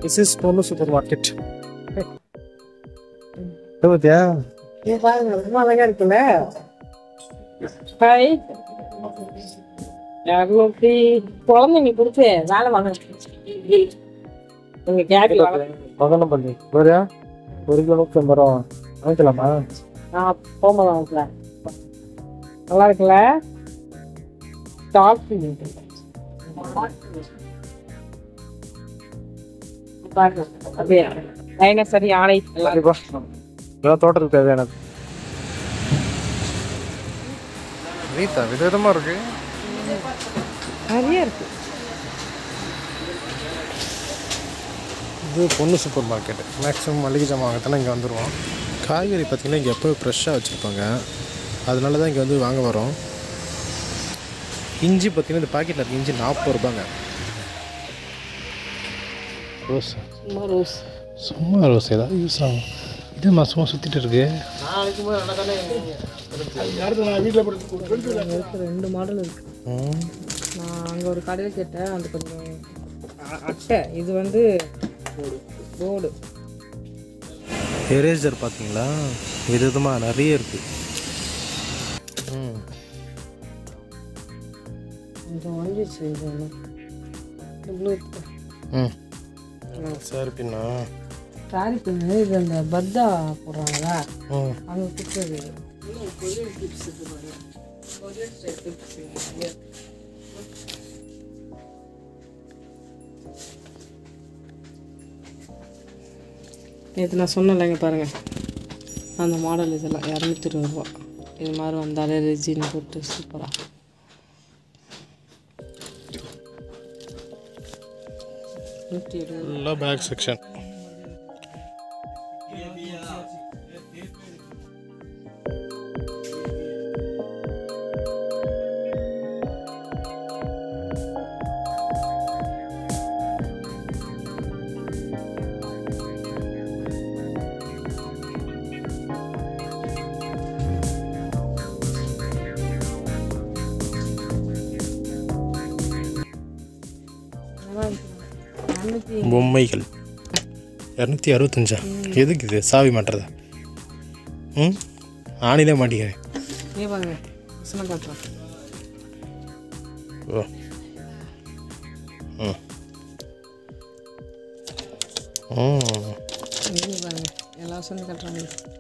This is பொண்ணு supermarket பார்த்தியா இது பாருங்க ரொம்ப அழகா இருக்குல்ல ஹாய் இரநூத்தி குழந்தைங்க கொடுத்து வேலை வாங்க உங்க கேபி மகனம் பண்ணி வேறையா ஒரு கிலோ நூற்றி ஐம்பது ரூபா வாங்கிக்கலாமா நான் போகும்போது வாங்கிக்கலாம் நல்லா இருக்குல்ல டால்ஃபின் பாருங்க அப்படியே டைனோசர் யானை எல்லாம் கண்டிப்பா இதெல்லாம் தோட்டத்துக்கு தேவையானது ரீதா விதவிதமா இருக்கு நிறைய இருக்கு இது பொண்ணு சூப்பர் மார்க்கெட் மேக்ஸிமம் மளிகை ஜாமான் வாங்கத்தானே இங்கே வந்துடுவோம் காய்கறி பார்த்திங்கன்னா இங்கே எப்போவும் ஃப்ரெஷ்ஷாக வச்சுருப்பாங்க அதனால தான் இங்கே வந்து வாங்க வரோம் இஞ்சி பார்த்திங்கன்னா இந்த பாக்கெட்டில் இருக்க இஞ்சி நாற்பது ரூபாங்க ரோஸ் சும்மா ரோஸ் சும்மா ரோஸ் ஏதாவது யூஸ் ஆகும் இது சும்மா சுற்றிட்டு இருக்கு இருக்கு ரெண்டு மாடல் இருக்கு நான் அங்கே ஒரு கடையில் கேட்டேன் அது கொஞ்சம் அ- அட்டை இது வந்து போர்டு எரேசர் பார்த்தீங்களா விதவிதமாக நிறைய இருக்குது ம் கொஞ்சம் வந்துச்சு இது ஒன்று ப்ளூ ம் சரி பின்னா சாரி பின்னு இது அந்த பர்தா போடுறாங்களா ம் அங்கே கொடுத்தது நேற்று நான் சொன்னேன்லங்க பாருங்கள் அந்த மாடல் இதெல்லாம் இரநூத்தி இருபது ரூபா இது மாதிரி வந்தாலே ரெஜின் போட்டு சூப்பராக நூற்றி எழுபது ஃபுல்லாக பேக் செக்ஷன் இரநூத்தி பொம்மைகள் இரநூத்தி அறுபத்தஞ்சா எதுக்கு இது சாவி மாட்டுறதா ம் ஆணிலே மாட்டிக்கிறேன் ஏ பாருங்க வசனம் காட்டுறேன் ஓ ம் ம் இங்கே பாருங்க எல்லா வசனம் காட்டுறாங்க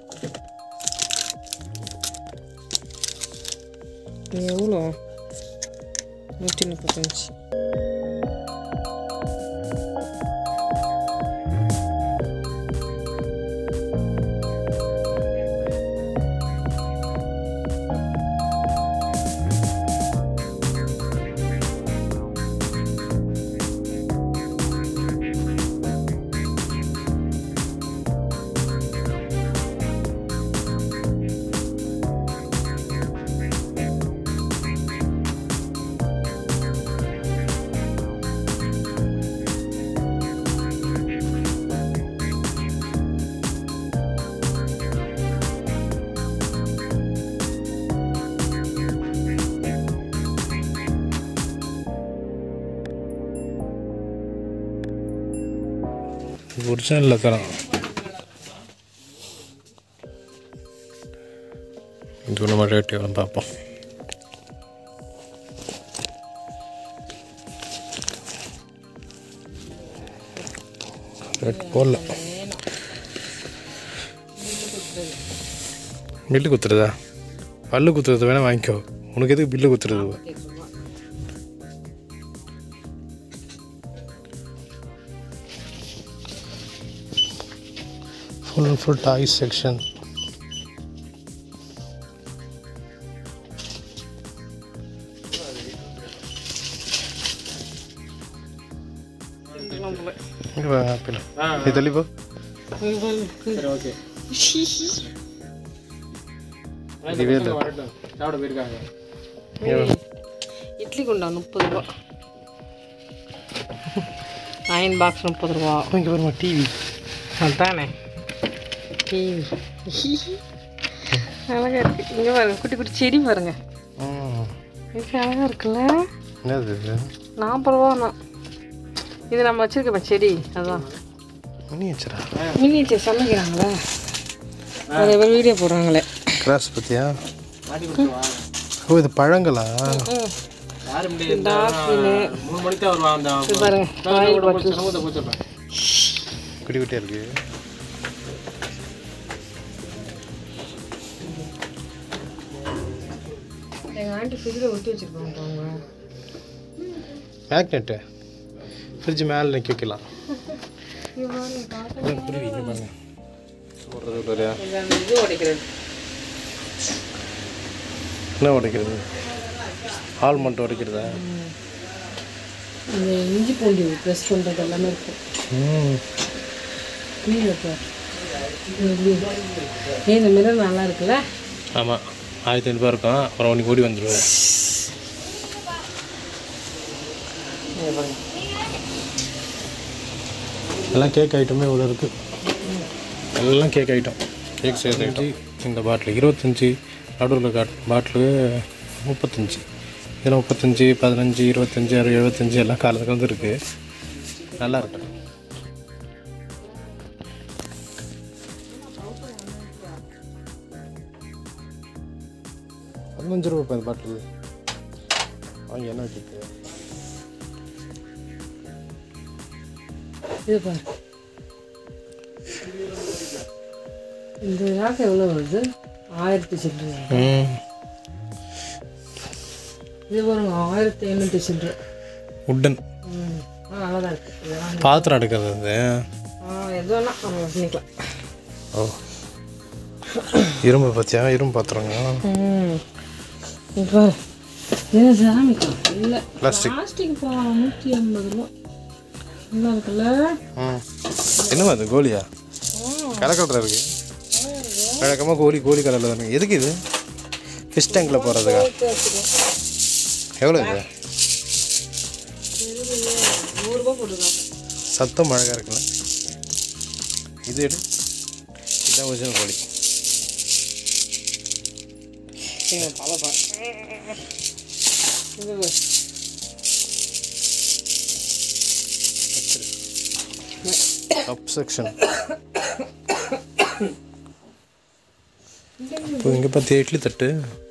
இது எவ்வளோ நூற்றி முப்பத்தஞ்சு ஒரிஜினலில் தரோம் இது நம்ம ரேட் எவ்வளோ பார்ப்போம் ரேட் போடல பில்லு குத்துறதா பல்லு குத்துறது வேணால் வாங்கிக்கோ உனக்கு எதுக்கு பில்லு குத்துறது full and full toys section இது தெளிவா இதுவே இல்லை இட்லி குண்டா முப்பது ரூபா அயன் பாக்ஸ் முப்பது ரூபா இங்கே வருமா டிவி அதானே டிவி அழகா இருக்கு இங்கே பாருங்க குட்டி குட்டி செடி பாருங்க இது அழகா இருக்குல்ல என்னது இது நாற்பது ரூபாண்ணா இது நம்ம வச்சிருக்கோம் செடி அதான் மினியேச்சரா மினியேச்சர் சமைக்கிறாங்களா நிறைய பேர் வீடியோ போடுறாங்களே கிராஸ் பற்றியா மாட்டி கொடுத்துருவா ஓ இது பழங்களா ம் யாரும் முடியாது டாஃபினு மூணு மணிக்கு தான் வருவான் அந்த இது பாருங்க ஆயில் பாட்டில் சமூகத்தை போச்சுருப்பேன் குட்டி குட்டியாக இருக்கு எங்கள் ஆண்டி ஃப்ரிட்ஜில் ஒட்டி வச்சுருப்பாங்க அவங்க மேக்னெட்டு ஃப்ரிட்ஜ் மேலே நிற்க வைக்கலாம் இது பாருங்க காசு குருவி இங்க பாருங்க போடுறது விடுறியா இது அந்த இது உடைக்கிறது என்ன உடைக்கிறது ஆல்மண்ட் உடைக்கிறதா இந்த இஞ்சி பூண்டி ப்ரெஸ் பண்ணுறது எல்லாமே இருக்கும் ம் கீழே பார் ஏ இந்த மிரர் நல்லா இருக்குல்ல ஆமாம் ஆயிரத்தி ஐநூறுபா இருக்கும் அப்புறம் உனக்கு ஓடி வந்துடுவேன் இங்க பாருங்க எல்லாம் கேக் ஐட்டமே இவ்வளோ இருக்குது எல்லாம் கேக் ஐட்டம் கேக் சேர்த்து இந்த பாட்டில் இருபத்தஞ்சி நடுவில் காட் பாட்டிலு முப்பத்தஞ்சு இதில் முப்பத்தஞ்சு பதினஞ்சு இருபத்தஞ்சி அறுபது எழுபத்தஞ்சி எல்லாம் காலத்துக்கு வந்து இருக்குது நல்லா இருக்கு பதினஞ்சு ரூபா இப்போ இந்த பாட்டில் வாங்கி என்ன வச்சுருக்கு இது பாரு இந்த ராக்கு எவ்வளோ வருது ஆயிரத்தி சில்லறை ம் இது பாருங்க ஆயிரத்தி ஐநூற்றி சில்லறை உட்டன் ம் ஆ நல்லா தான் இருக்குது இதெல்லாம் பாத்திரம் எடுக்கிறது அது ஆ எது வேணால் நம்ம பண்ணிக்கலாம் ஓ இரும்பு பார்த்தியா இரும்பு பாத்திரங்க ம் இது பாரு இது செராமிக்கா இல்லை Plastic. பிளாஸ்டிக் பா நூற்றி ஐம்பது ரூபா நல்லா இருக்குல்ல ம் என்னமா அது கோழியா கலக்கடை இருக்கு வழக்கமாக கோழி கோழி கடையில் தானே எதுக்கு இது ஃபிஷ் டேங்கில் போகிறதுக்கா எவ்வளோ இது நூறுரூபா போட்டுருக்காங்க சத்தம் அழகாக இருக்குல்ல இது எடு இதுதான் ஒரிஜினல் கோழி எங்க தலை பாரு இது பாரு. அப் செக்ஷன் இப்போ இங்கே பார்த்தியா இட்லி தட்டு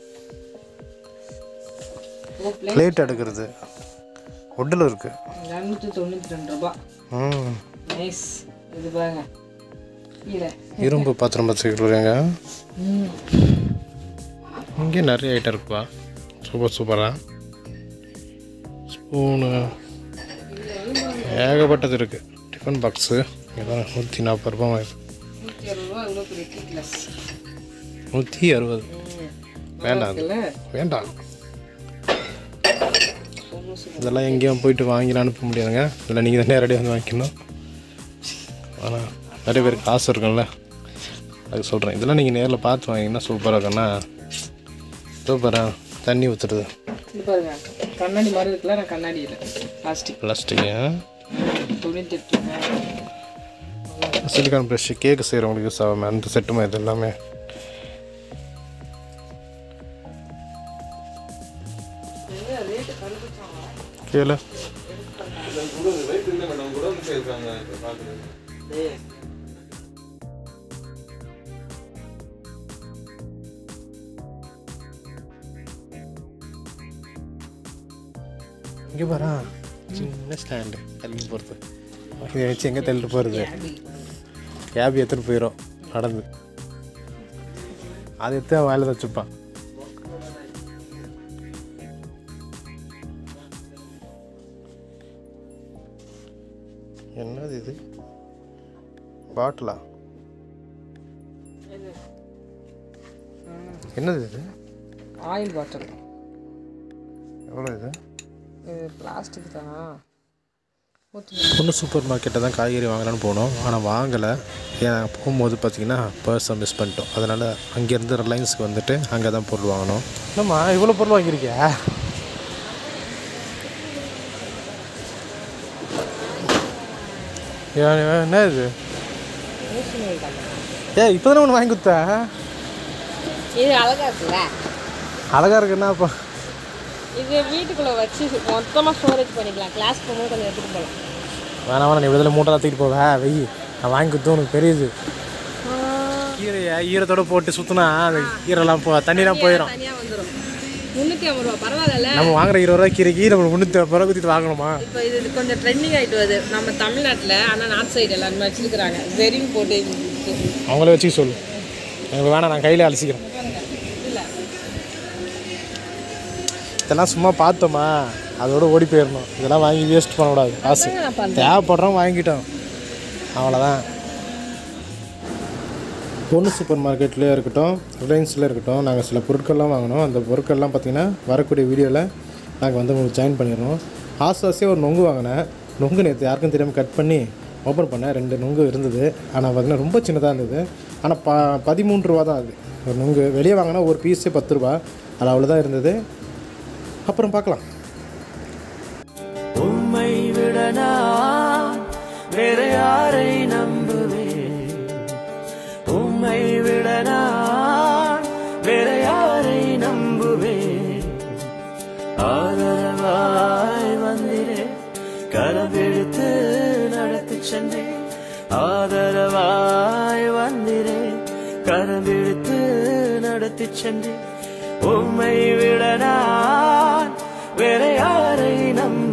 ஓ பிளேட் பிளேட் எடுக்கிறது உட்டில் இருக்குது இரநூத்தி தொண்ணூற்றி ரெண்டு ரூபா ம் நைஸ் இது பாருங்க கீழே இரும்பு பாத்திரம் பார்த்துக்கிறீங்க ம் இங்கே நிறைய ஐட்டம் இருக்குப்பா சூப்பர் சூப்பராக ஸ்பூனு ஏகப்பட்டது இருக்குது டிஃபன் பாக்ஸு இதான் நூற்றி நாற்பது ரூபா ஆயிடுது நூற்றி அறுபது ரூபா இவ்வளோ பெரிய டீ கிளாஸ் நூற்றி அறுபது வேண்டாம் அது இருக்குல்ல வேண்டாம் ஒன்றும் சரி இதெல்லாம் எங்கேயும் போயிட்டு வாங்கி அனுப்ப முடியாதுங்க இதெல்லாம் நீங்கள் தான் நேரடியாக வந்து வாங்கிக்கணும் ஆனால் நிறைய பேருக்கு ஆசை இருக்கும்ல அதுக்கு சொல்கிறேன் இதெல்லாம் நீங்கள் நேரில் பார்த்து வாங்கிங்கன்னா சூப்பராக இருக்கும்னா சூப்பராக தண்ணி ஊற்றுறது இது பாருங்க கண்ணாடி மாதிரி இருக்குல்ல நான் கண்ணாடி இல்லை பிளாஸ்டிக் பிளாஸ்டிக்கு தொண்ணூற்றி எட்டு சிலிக்கான் ப்ரஷ் கேக்கு செய்கிறவங்களுக்கு யூஸ் ஆகாமல் அந்த செட்டுமா இது எல்லாமே கேளு இங்கே பாரா சின்ன ஸ்டாண்டு தள்ளி போகிறது இதை வச்சு எங்கே தள்ளிட்டு போகிறது கேப் எடுத்துகிட்டு போயிடும் நடந்து அதை எடுத்து அவன் வாயில வச்சுப்பான் என்னது இது பாட்டிலா என்னது இது ஆயில் பாட்டில் எவ்வளோ இது இது பிளாஸ்டிக் தானா ஊற்றி பொண்ணு சூப்பர் மார்க்கெட்டை தான் காய்கறி வாங்கலாம்னு போனோம் ஆனால் வாங்கலை ஏன் போகும்போது பார்த்தீங்கன்னா பர்ஸை மிஸ் பண்ணிட்டோம் அதனால் அங்கேருந்து ரிலையன்ஸுக்கு வந்துட்டு அங்கே தான் பொருள் வாங்கினோம் என்னம்மா இவ்வளோ பொருள் வாங்கியிருக்கியா ஏன், என்ன இது ஏ இப்போ தானே ஒன்று வாங்கி கொடுத்தா இது அழகா இருக்குல்ல அழகாக இருக்குன்னா அப்போ இது வீட்டுக்குள்ளே வச்சு மொத்தமாக ஸ்டோரேஜ் பண்ணிக்கலாம் கிளாஸ் போகும்போது கொஞ்சம் எடுத்துகிட்டு போகலாம் வேணாம் வேணாம் நீ விடுதலை மூட்டை தூக்கிட்டு போவ வெய் நான் வாங்கி கொடுத்து உனக்கு பெரியது கீரையை ஈரத்தோட போட்டு சுற்றினா அந்த ஈரெல்லாம் போ தண்ணிலாம் போயிடும் தனியாக வந்துடும் முந்நூற்றி ஐம்பது ரூபா பரவாயில்ல நம்ம வாங்குற இருபது ரூபா கீரைக்கு நம்ம முந்நூற்றி ஐம்பது ரூபா குத்திட்டு வாங்கணுமா இப்போ இது கொஞ்சம் ட்ரெண்டிங் ஆகிட்டு வருது நம்ம தமிழ்நாட்டில் ஆனால் நார்த் சைடு எல்லாருமே வச்சுருக்குறாங்க வெரிங் போட்டு இருக்கு. அவங்களே வச்சுக்க சொல்லு எனக்கு வேணாம் நான் கையில் அலசிக்கிறேன் இதெல்லாம் சும்மா பார்த்தோமா அதோட ஓடி போயிடணும் இதெல்லாம் வாங்கி வேஸ்ட் பண்ணக்கூடாது காசு அதாங்க நான் பண்ணுறேன் தேவைப்படுறோம் வாங்கிட்டோம் அவ்வளோதான் பொண்ணு சூப்பர் மார்க்கெட்லேயே இருக்கட்டும் ரிலையன்ஸில் இருக்கட்டும் நாங்கள் சில பொருட்கள்லாம் வாங்கினோம் அந்த பொருட்கள்லாம் பார்த்தீங்கன்னா வரக்கூடிய வீடியோவில் நாங்கள் வந்து உங்களுக்கு ஜாயின் பண்ணிடுறோம் ஆசை ஆசையாக ஒரு நொங்கு வாங்கினேன் நொங்கு நேற்று யாருக்கும் தெரியாமல் கட் பண்ணி ஓப்பன் பண்ணேன் ரெண்டு நொங்கு இருந்தது ஆனால் பார்த்தீங்கன்னா ரொம்ப சின்னதாக இருந்தது ஆனால் ப பதிமூன்று ரூபா தான் அது ஒரு நொங்கு வெளியே வாங்கினா ஒரு பீஸே பத்து ரூபா அது அவ்வளோதான் இருந்தது அப்புறம் பார்க்கலாம் உம்மை விட நான் வேற யாரை நம்புவேன் உம்மை விட நான் வேற யாரை நம்புவேன் ஆதரவாய் வந்திரே கரவெடுத்து நடத்தி சென்றேன் ஆதரவாய் வந்திரே கரவெடுத்து நடத்தி சென்றேன் உம்மை விட நான் வேற யாரை நம்ப